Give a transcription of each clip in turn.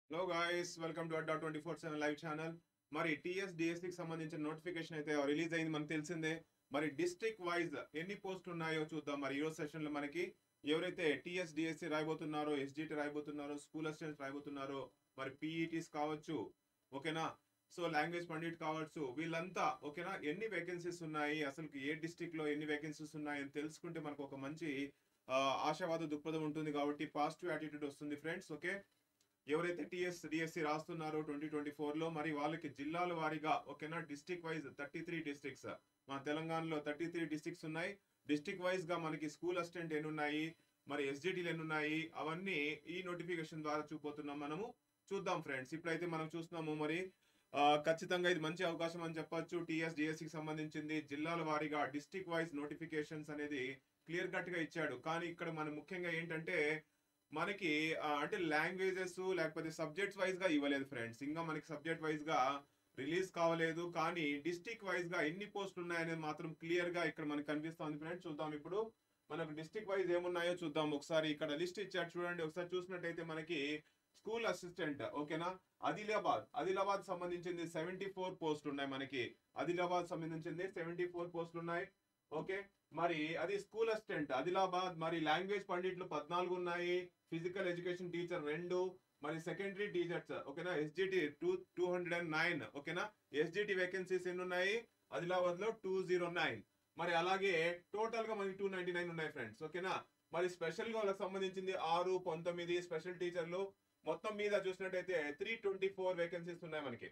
hello guys welcome to Adda twenty four seven live channel మరి TS డిఎస్సికి సంబంధించిన notification అయితే రిలీజ్ అయింది మనకు తెలిసిందే మరి డిస్ట్రిక్ట్ వైజ్ ఎన్ని పోస్టులు ఉన్నాయో చూద్దాం మరి ఈరోజు సెషన్ లో మనకి ఎవరైతే టీఎస్ డిఎస్సి రాయబోతున్నారో ఎస్జిటి రాయబోతున్నారో స్కూల్ అసిస్టెంట్స్ రాయబోతున్నారో మరి పీఈటీస్ కావచ్చు ఓకేనా సో లాంగ్వేజ్ పండిట్ కావచ్చు వీళ్ళంతా ఓకేనా ఎన్ని వేకెన్సీస్ ఉన్నాయి అసలు ఏ డిస్ట్రిక్ట్ లో ఎన్ని వేకెన్సీస్ ఉన్నాయి అని తెలుసుకుంటే మనకు ఒక మంచి ఆ, ఆశావాద దృక్పథం ఉంటుంది కాబట్టి పాజిటివ్ యాటిట్యూడ్ వస్తుంది ఫ్రెండ్స్ ఓకే ఎవరైతే టిఎస్ డిఎస్సి రాస్తున్నారో ట్వంటీ ట్వంటీ ఫోర్ లో మరి వాళ్ళకి జిల్లాల వారీగా ఓకేనా district wise thirty three districts మన తెలంగాణలో థర్టీ త్రీ డిస్ట్రిక్ట్స్ ఉన్నాయి డిస్ట్రిక్ట్ వైజ్ గా మనకి స్కూల్ అసిస్టెంట్ ఎన్ని ఉన్నాయి మరి ఎస్జిటీలు ఎన్ని ఉన్నాయి అవన్నీ ఈ నోటిఫికేషన్ ద్వారా చూపోతున్నాం మనము చూద్దాం ఫ్రెండ్స్ ఇప్పుడైతే మనం చూస్తున్నాము మరి ఆ, ఖచ్చితంగా ఇది మంచి అవకాశం అని చెప్పొచ్చు టిఎస్ డిఎస్సికి సంబంధించింది జిల్లాల వారీగా డిస్ట్రిక్ట్ వైజ్ నోటిఫికేషన్స్ అనేది క్లియర్ కట్ గా ఇచ్చాడు కానీ ఇక్కడ మనం ముఖ్యంగా ఏంటంటే మనకి ఆ, అంటే లాంగ్వేజెస్ లేకపోతే సబ్జెక్ట్స్ వైజ్ గా ఇవ్వలేదు ఫ్రెండ్స్ ఇంకా మనకి సబ్జెక్ట్ వైజ్ గా రిలీజ్ కావలేదు కానీ డిస్ట్రిక్ట్ వైజ్ గా ఎన్ని పోస్టులు ఉన్నాయనేది మాత్రం క్లియర్ గా ఇక్కడ మనకి కనిపిస్తుంది ఫ్రెండ్స్ చూద్దాం ఇప్పుడు మనకు డిస్ట్రిక్ట్ వైజ్ ఏమున్నాయో చూద్దాం ఒకసారి ఇక్కడ లిస్ట్ ఇచ్చారు చూడండి ఒకసారి చూసినట్టయితే మనకి స్కూల్ అసిస్టెంట్ ఓకేనా ఆదిలాబాద్ ఆదిలాబాద్ సంబంధించింది సెవెంటీ ఫోర్ పోస్టులు ఉన్నాయి మనకి ఆదిలాబాద్ సంబంధించింది సెవెంటీ ఫోర్ పోస్టులు ఉన్నాయి ఓకే మరి అది స్కూల్ అసిస్టెంట్ ఆదిలాబాద్ మరి లాంగ్వేజ్ పండిట్లు పద్నాలుగు ఉన్నాయి ఫిజికల్ ఎడ్యుకేషన్ టీచర్ రెండు మరి సెకండరీ టీచర్స్ ఓకేనా SGT two two hundred and nine ఓకేనా ఎస్జిటి వేకెన్సీస్ ఎన్ని ఉన్నాయి ఆదిలాబాద్ లో టూ జీరో నైన్ మరి అలాగే టోటల్ గా మనకి టూ నైన్టీ నైన్ ఉన్నాయి ఫ్రెండ్స్ ఓకేనా మరి స్పెషల్ గా వాళ్ళకి సంబంధించింది ఆరు పంతొమ్మిది స్పెషల్ టీచర్లు మొత్తం మీద చూసినట్టయితే త్రీ ట్వంటీ ఫోర్ వేకెన్సీస్ ఉన్నాయి మనకి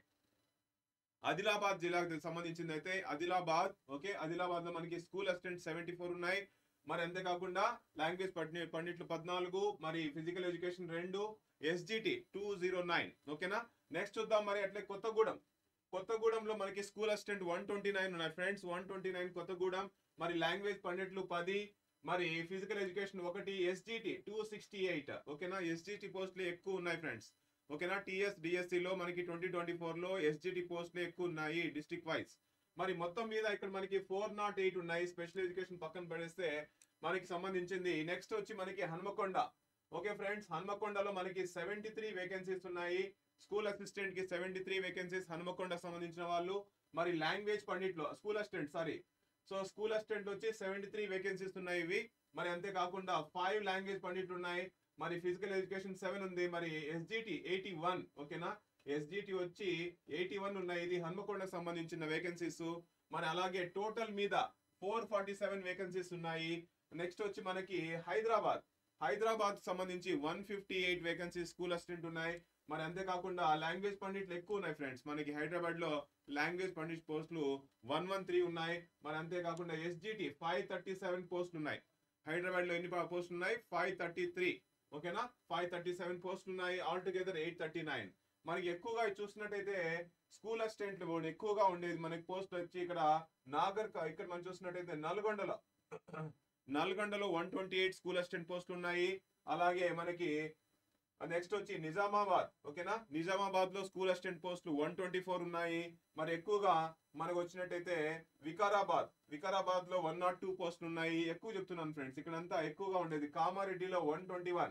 ఆదిలాబాద్ జిల్లాకు సంబంధించింది అయితే ఆదిలాబాద్ ఓకే ఆదిలాబాద్ లో మనకి స్కూల్ అసిస్టెంట్ సెవెంటీ ఫోర్ ఉన్నాయి మరి అంతేకాకుండా లాంగ్వేజ్ పండి పండిట్లు పద్నాలుగు మరి ఫిజికల్ ఎడ్యుకేషన్ రెండు ఎస్జిటి టూ జీరో నైన్ ఓకేనా నెక్స్ట్ చూద్దాం మరి అట్లే కొత్తగూడెం కొత్తగూడెంలో మనకి school assistant one twenty nine ఉన్నాయి friends one twenty nine Kothagudem మరి లాంగ్వేజ్ పండిట్లు పది మరి ఫిజికల్ ఎడ్యుకేషన్ ఒకటి ఎస్జిటి టూ సిక్స్టీ ఎయిట్ ఓకేనా ఎస్జిటి పోస్టులు ఎక్కువ ఉన్నాయి ఫ్రెండ్స్ ఓకేనా టిఎస్ డిఎస్సి లో మనకి ట్వంటీ ట్వంటీ ఫోర్ లో ఎస్జిటి పోస్టులు ఎక్కువ ఉన్నాయి డిస్ట్రిక్ట్ వైజ్ మరి మొత్తం మీద ఇక్కడ మనకి ఫోర్ నాట్ ఎయిట్ ఉన్నాయి స్పెషల్ ఎడ్యుకేషన్ పక్కన పడేస్తే మనకి సంబంధించింది నెక్స్ట్ వచ్చి మనకి హన్మకొండ ఓకే ఫ్రెండ్స్ హన్మకొండలో మనకి సెవెంటీ త్రీ వేకెన్సీస్ ఉన్నాయి స్కూల్ అసిస్టెంట్ కి సెవెంటీ త్రీ వేకెన్సీస్ హన్మకొండ సంబంధించిన వాళ్ళు మరి లాంగ్వేజ్ పండిట్లో school assistant sorry so school assistant వచ్చి సెవెంటీ త్రీ వేకెన్సీస్ ఉన్నాయి ఇవి మరి అంతేకాకుండా ఫైవ్ లాంగ్వేజ్ పండిట్లు ఉన్నాయి మరి ఫిజికల్ ఎడ్యుకేషన్ సెవెన్ ఉంది మరి ఎస్జిటి ఎయిటీ వన్ ఓకేనా ఎస్జిటి వచ్చి ఎయిటీ వన్ ఉన్నాయి ఇది హన్మకొండకు సంబంధించిన వేకెన్సీస్ మరి అలాగే టోటల్ మీద ఫోర్ ఫార్టీ సెవెన్ వేకెన్సీస్ ఉన్నాయి నెక్స్ట్ వచ్చి మనకి హైదరాబాద్ హైదరాబాద్ సంబంధించి one fifty eight vacancies school assistant ఉన్నాయి మరి అంతేకాకుండా లాంగ్వేజ్ పండిట్లు ఎక్కువ ఉన్నాయి ఫ్రెండ్స్ మనకి హైదరాబాద్ లో లాంగ్వేజ్ పండిట్ పోస్టులు వన్ వన్ త్రీ ఉన్నాయి మరి అంతేకాకుండా ఎస్జిటి ఫైవ్ థర్టీ సెవెన్ పోస్టులు ఉన్నాయి హైదరాబాద్ లో ఎన్ని పోస్టులు ఉన్నాయి ఫైవ్ థర్టీ త్రీ ఓకేనా ఫైవ్ థర్టీ సెవెన్ పోస్టులు ఉన్నాయి altogether eight thirty nine మనకి ఎక్కువగా చూసినట్టయితే స్కూల్ అసిస్టెంట్ ఎక్కువగా ఉండేది మనకి పోస్ట్ వచ్చి ఇక్కడ నాగర్ ఇక్కడ మనం చూసినట్టయితే నల్గొండలో నల్గొండలో one twenty eight school assistant పోస్టులు ఉన్నాయి అలాగే మనకి నెక్స్ట్ వచ్చి నిజామాబాద్ ఓకేనా నిజామాబాద్ లో స్కూల్ అసిస్టెంట్ పోస్టులు వన్ ట్వంటీ ఫోర్ ఉన్నాయి మరి ఎక్కువగా మనకు వచ్చినట్టయితే వికారాబాద్ వికారాబాద్ లో వన్ నాట్ టూ పోస్టులు ఉన్నాయి ఎక్కువ చెప్తున్నాను ఫ్రెండ్స్ ఇక్కడంతా ఎక్కువగా ఉండేది కామారెడ్డిలో వన్ ట్వంటీ వన్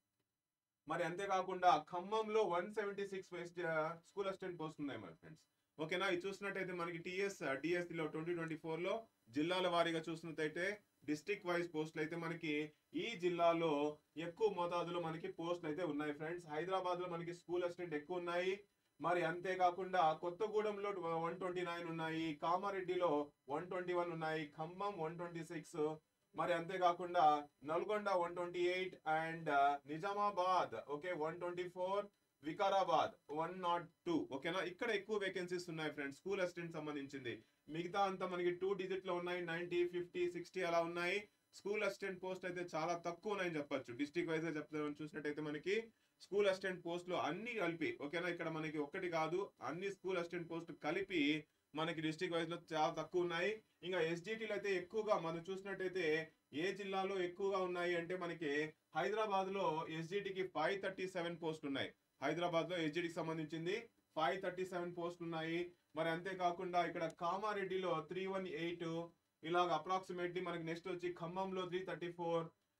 మరి అంతేకాకుండా ఖమ్మంలో one seventy six school assistant post ఉన్నాయి మరి ఫ్రెండ్స్ ఓకేనా ఇది చూసినట్టయితే మనకి టిఎస్ డిఎస్సి లో ట్వంటీ ట్వంటీ ఫోర్ లో జిల్లాల వారీగా చూసినట్టయితే డిస్ట్రిక్ట్ వైజ్ పోస్టులు అయితే మనకి ఈ జిల్లాలో ఎక్కువ మోతాదులో మనకి పోస్టులు అయితే ఉన్నాయి ఫ్రెండ్స్ హైదరాబాద్ లో మనకి స్కూల్ అసిస్టెంట్ ఎక్కువ ఉన్నాయి మరి అంతేకాకుండా కొత్తగూడెంలో వన్ ట్వంటీ నైన్ ఉన్నాయి కామారెడ్డిలో వన్ ట్వంటీ వన్ ఉన్నాయి ఖమ్మం వన్ ట్వంటీ సిక్స్ మరి అంతేకాకుండా Nalgonda one twenty eight and Nizamabad okay one twenty four Vikarabad one naught two ఓకేనా ఇక్కడ ఎక్కువ వేకెన్సీస్ ఉన్నాయి ఫ్రెండ్స్ స్కూల్ అసిస్టెంట్ సంబంధించింది మిగతా అంతా మనకి టూ డిజిట్ లో ఉన్నాయి నైన్టీ ఫిఫ్టీ సిక్స్టీ అలా ఉన్నాయి స్కూల్ అసిస్టెంట్ పోస్ట్ అయితే చాలా తక్కువ ఉన్నాయని చెప్పొచ్చు డిస్ట్రిక్ట్ వైజ్ గా చెప్తామని చూసినట్టయితే మనకి స్కూల్ అసిస్టెంట్ పోస్టులు అన్ని కలిపి ఓకేనా ఇక్కడ మనకి ఒక్కటి కాదు అన్ని స్కూల్ అసిస్టెంట్ పోస్ట్ కలిపి మనకి డిస్ట్రిక్ట్ వైజ్ లో చాలా తక్కువ ఉన్నాయి ఇంకా ఎస్జిటీలు అయితే ఎక్కువగా మనం చూసినట్టయితే ఏ జిల్లాలో ఎక్కువగా ఉన్నాయి అంటే మనకి హైదరాబాద్ లో ఎస్జిటికి ఫైవ్ థర్టీ సెవెన్ పోస్ట్ ఉన్నాయి హైదరాబాద్ లో ఎస్జిటికి సంబంధించింది ఫైవ్ థర్టీ సెవెన్ పోస్ట్ ఉన్నాయి మరి అంతేకాకుండా ఇక్కడ కామారెడ్డిలో త్రీ వన్ ఎయిట్ ఇలాగ అప్రాక్సిమేట్లీ మనకి నెక్స్ట్ వచ్చి ఖమ్మంలో త్రీ థర్టీ ఫోర్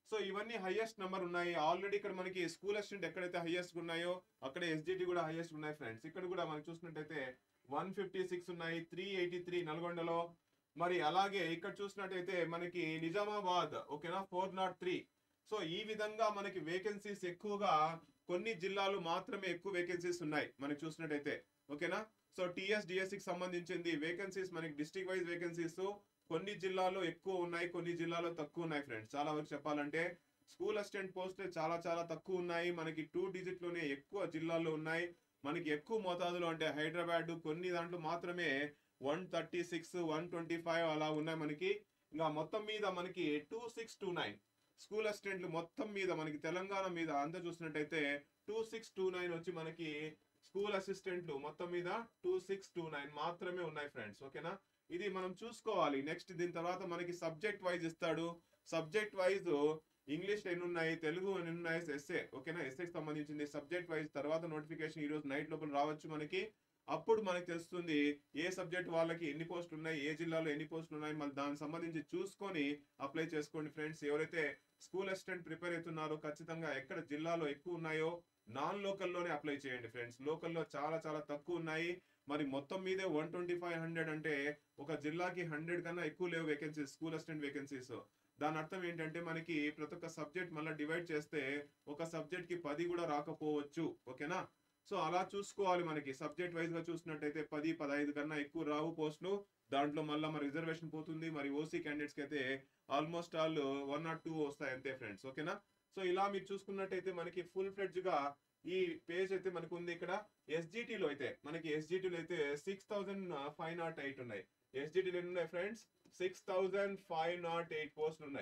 సో ఇవన్నీ హైయెస్ట్ నెంబర్ ఉన్నాయి ఆల్రెడీ ఇక్కడ మనకి స్కూల్ అసిస్టెంట్ ఎక్కడైతే హైయెస్ట్ ఉన్నాయో అక్కడ ఎస్జిటి కూడా హైయెస్ట్ ఉన్నాయి ఫ్రెండ్స్ ఇక్కడ కూడా మనం చూసినట్టయితే వన్ ఫిఫ్టీ సిక్స్ ఉన్నాయి త్రీ ఎయిటీ త్రీ నల్గొండలో మరి అలాగే ఇక్కడ చూసినట్టయితే మనకి నిజామాబాద్ ఓకేనా ఫోర్ నాట్ త్రీ సో ఈ విధంగా మనకి వేకెన్సీస్ ఎక్కువగా కొన్ని జిల్లాలు మాత్రమే ఎక్కువ వేకెన్సీస్ ఉన్నాయి మనకి చూసినట్టయితే ఓకేనా సో టిఎస్ డిఎస్సికి సంబంధించింది వేకెన్సీస్ మనకి డిస్ట్రిక్ట్ వైజ్ వేకెన్సీస్ కొన్ని జిల్లాల్లో ఎక్కువ ఉన్నాయి కొన్ని జిల్లాలో తక్కువ ఉన్నాయి ఫ్రెండ్స్ చాలా వరకు చెప్పాలంటే స్కూల్ అసిస్టెంట్ పోస్టులు చాలా చాలా తక్కువ ఉన్నాయి మనకి టూ డిజిట్ లోనే ఎక్కువ జిల్లాల్లో ఉన్నాయి మనకి ఎక్కువ మోతాదులో అంటే హైదరాబాద్ కొన్ని దాంట్లో మాత్రమే one thirty six one twenty five అలా ఉన్నాయి మనకి ఇంకా మొత్తం మీద మనకి two six two nine school అసిస్టెంట్లు మొత్తం మీద మనకి తెలంగాణ మీద అంతా చూసినట్టయితే టూ సిక్స్ టూ నైన్ వచ్చి మనకి స్కూల్ అసిస్టెంట్లు మొత్తం మీద టూ సిక్స్ టూ నైన్ మాత్రమే ఉన్నాయి ఫ్రెండ్స్ ఓకేనా ఇది మనం చూసుకోవాలి నెక్స్ట్ దీని తర్వాత మనకి సబ్జెక్ట్ వైజ్ ఇస్తాడు సబ్జెక్ట్ వైజ్ ఇంగ్లీష్ ఎన్ని ఉన్నాయి తెలుగు ఎన్ని ఉన్నాయి ఎస్ఏ ఓకేనా ఎస్ఏకి సంబంధించింది సబ్జెక్ట్ వైజ్ తర్వాత నోటిఫికేషన్ ఈ రోజు నైట్ లోపల రావచ్చు మనకి అప్పుడు మనకి తెలుస్తుంది ఏ సబ్జెక్ట్ వాళ్ళకి ఎన్ని పోస్టులు ఉన్నాయి ఏ జిల్లాలో ఎన్ని పోస్టులు ఉన్నాయి మళ్ళీ దానికి సంబంధించి చూసుకొని అప్లై చేసుకోండి ఫ్రెండ్స్ ఎవరైతే స్కూల్ అసిస్టెంట్ ప్రిపేర్ అవుతున్నారో ఖచ్చితంగా ఎక్కడ జిల్లాలో ఎక్కువ ఉన్నాయో నాన్ లోకల్లోనే అప్లై చేయండి ఫ్రెండ్స్ లోకల్లో చాలా చాలా తక్కువ ఉన్నాయి మరి మొత్తం మీదే వన్ ట్వంటీ ఫైవ్ హండ్రెడ్ అంటే ఒక జిల్లాకి హండ్రెడ్ కన్నా ఎక్కువ లేవు వేకెన్సీస్ స్కూల్ అసిస్టెంట్ వేకెన్సీస్ దాని అర్థం ఏంటంటే మనకి ప్రతి ఒక్క సబ్జెక్ట్ మళ్ళీ డివైడ్ చేస్తే ఒక సబ్జెక్ట్ కి పది కూడా రాకపోవచ్చు ఓకేనా సో అలా చూసుకోవాలి మనకి సబ్జెక్ట్ వైజ్ గా చూసినట్టయితే పది పదహైదు కన్నా ఎక్కువ రావు పోస్టులు దాంట్లో మళ్ళీ మరి రిజర్వేషన్ పోతుంది మరి ఓసీ క్యాండిడేట్స్ కి అయితే almost all one naught two వస్తాయి అంతే ఫ్రెండ్స్ ఓకేనా సో ఇలా మీరు చూసుకున్నట్టయితే మనకి ఫుల్ ఫ్లెడ్జ్ గా ఈ పేజ్ అయితే మనకు ఉంది ఇక్కడ SGT లో అయితే మనకి SGT లో అయితే six thousand five naught eight ఉన్నాయి ఎస్జిటీలు ఎన్ని ఉన్నాయి friends six thousand five naught eight పోస్టులు ఉన్నాయి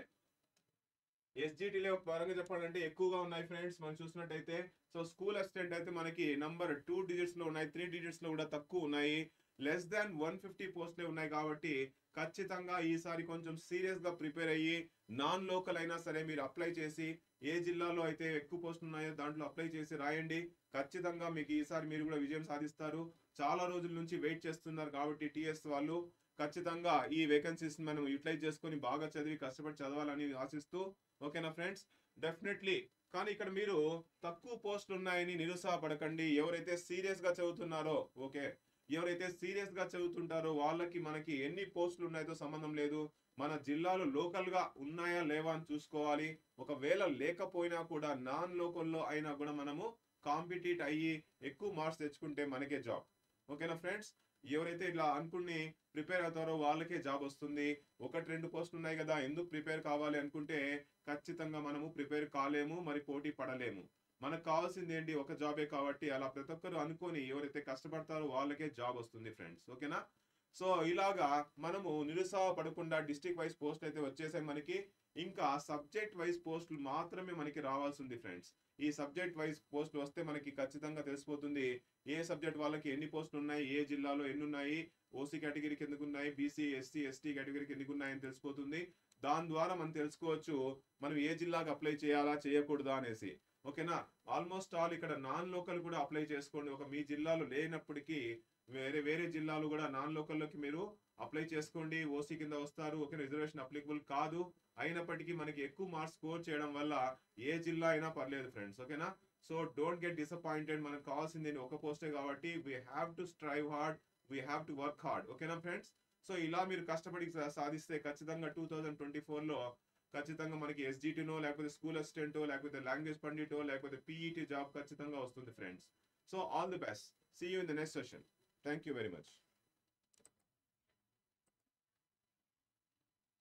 ఎస్జిటీలో పరంగా చెప్పాలంటే ఎక్కువగా ఉన్నాయి ఫ్రెండ్స్ మనం చూసినట్టయితే సో స్కూల్ అసిస్టెంట్ అయితే మనకి నంబర్ టూ డిజిట్స్ లో ఉన్నాయి త్రీ డిజిట్స్ లో కూడా తక్కువ ఉన్నాయి లెస్ దాన్ వన్ ఫిఫ్టీ పోస్ట్లే ఉన్నాయి కాబట్టి ఖచ్చితంగా ఈసారి కొంచెం సీరియస్ గా ప్రిపేర్ అయ్యి నాన్ లోకల్ అయినా సరే మీరు అప్లై చేసి ఏ జిల్లాలో అయితే ఎక్కువ పోస్టులు ఉన్నాయో దాంట్లో అప్లై చేసి రాయండి ఖచ్చితంగా మీకు ఈసారి మీరు కూడా విజయం సాధిస్తారు చాలా రోజుల నుంచి వెయిట్ చేస్తున్నారు కాబట్టి టిఎస్ వాళ్ళు ఖచ్చితంగా ఈ వేకెన్సీస్ మనం యూటిలైజ్ చేసుకొని బాగా చదివి కష్టపడి చదవాలని ఆశిస్తూ ఓకేనా ఫ్రెండ్స్ డెఫినెట్లీ కానీ ఇక్కడ మీరు తక్కువ పోస్టులు ఉన్నాయని నిరుత్సాహపడకండి ఎవరైతే సీరియస్ గా చదువుతున్నారో ఓకే ఎవరైతే సీరియస్ గా చదువుతుంటారో వాళ్ళకి మనకి ఎన్ని పోస్టులు ఉన్నాయో సంబంధం లేదు మన జిల్లాలో లోకల్ గా ఉన్నాయా లేవా అని చూసుకోవాలి ఒకవేళ లేకపోయినా కూడా నాన్ లోకల్లో అయినా కూడా మనము కాంపిటీట్ అయ్యి ఎక్కువ మార్క్స్ తెచ్చుకుంటే మనకే జాబ్ ఓకేనా ఫ్రెండ్స్ ఎవరైతే ఇలా అనుకుని ప్రిపేర్ అవుతారో వాళ్ళకే జాబ్ వస్తుంది ఒకటి రెండు పోస్టులు ఉన్నాయి కదా ఎందుకు ప్రిపేర్ కావాలి అనుకుంటే ఖచ్చితంగా మనము ప్రిపేర్ కాలేము మరి పోటీ పడలేము మనకు కావాల్సింది ఏంటి ఒక జాబే కాబట్టి అలా ప్రతి ఒక్కరు అనుకొని ఎవరైతే కష్టపడతారో వాళ్ళకే జాబ్ వస్తుంది ఫ్రెండ్స్ ఓకేనా సో ఇలాగా మనము నిరుత్సాహపడకుండా డిస్ట్రిక్ట్ వైజ్ పోస్ట్ అయితే వచ్చేసాయి మనకి ఇంకా సబ్జెక్ట్ వైజ్ పోస్టులు మాత్రమే మనకి రావాల్సి ఉంది ఫ్రెండ్స్ ఈ సబ్జెక్ట్ వైజ్ పోస్టులు వస్తే మనకి ఖచ్చితంగా తెలిసిపోతుంది ఏ సబ్జెక్ట్ వాళ్ళకి ఎన్ని పోస్టులు ఉన్నాయి ఏ జిల్లాలో ఎన్ని ఉన్నాయి ఓసీ కేటగిరీకి ఎందుకు ఉన్నాయి బీసీ ఎస్సీ ఎస్టీ కేటగిరీకి ఎందుకు ఉన్నాయని తెలిసిపోతుంది దాని ద్వారా మనం తెలుసుకోవచ్చు మనం ఏ జిల్లాకి అప్లై చేయాలా చేయకూడదా అనేసి ఓకేనా ఆల్మోస్ట్ ఆల్ ఇక్కడ నాన్ లోకల్ కూడా అప్లై చేసుకోండి ఒక మీ జిల్లాలో లేనప్పటికీ వేరే వేరే జిల్లాలు కూడా నాన్ లోకల్లోకి మీరు అప్లై చేసుకోండి ఓసీ కింద వస్తారు ఓకే రిజర్వేషన్ అప్లికబుల్ కాదు అయినప్పటికీ మనకి ఎక్కువ మార్క్స్ స్కోర్ చేయడం వల్ల ఏ జిల్లా అయినా పర్లేదు ఫ్రెండ్స్ ఓకేనా సో డోంట్ గెట్ డిసప్పాయింటెడ్ మనకు కావాల్సింది ఒక పోస్టే కాబట్టి we have to strive hard we have to work hard ఓకేనా ఫ్రెండ్స్ సో ఇలా మీరు కష్టపడి సా- సాధిస్తే ఖచ్చితంగా టూ థౌజండ్ ట్వంటీ ఫోర్లో ఖచ్చితంగా మనకి ఎస్జిటినో లేకపోతే స్కూల్ అసిస్టెంటో లేకపోతే లాంగ్వేజ్ పండిటో లేకపోతే పీఈటీ జాబ్ ఖచ్చితంగా వస్తుంది friends so all the best see you in the next session thank you very much